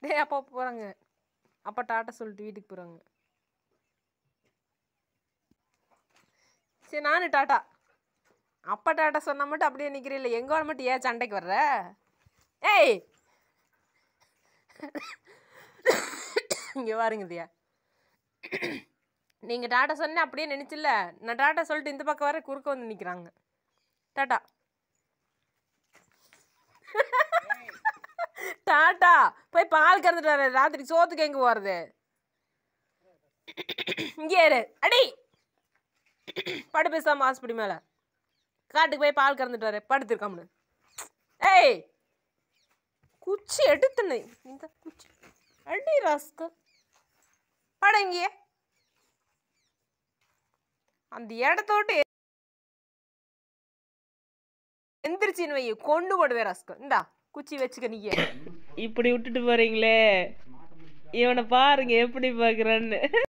டேய் அப்பா போகிறாங்க அப்பா டாட்டா சொல்லிட்டு வீட்டுக்கு போகிறாங்க சரி நானும் டாட்டா அப்பா டாட்டா சொன்னா மட்டும் அப்படியே நிற்கிறீ இல்லை எங்கோட மட்டும் ஏன் சண்டைக்கு வர்ற ஏய் இங்கே பாருங்கதியா நீங்கள் டாட்டா சொன்ன அப்படியே நினச்சில்ல நான் டாட்டா சொல்லிட்டு இந்த பக்கம் வர குறுக்க வந்து நிற்கிறாங்க டாட்டா டாட்டா போய் பால் கறந்துட்டு வர ராத்திரி சோத்துக்கு எங்கே போகிறது இங்கே இரு அடி படு பேசாம ஹாஸ்பிட்டல் மேலே காட்டுக்கு போய் பால் கறந்துட்டு வர படுத்துருக்காமனு ஏய் குச்சி எடுத்துனே இந்த குச்சி அடி ராஸ்க பட இங்கே அந்த இடத்த விட்டு எந்திரிச்சின்னு வை கொண்டு போடுவே ராஸ்க இந்தா குச்சி வச்சுக்க நீங்க இப்படி விட்டுட்டு போறீங்களே இவனை பாருங்க எப்படி பாக்குறான்னு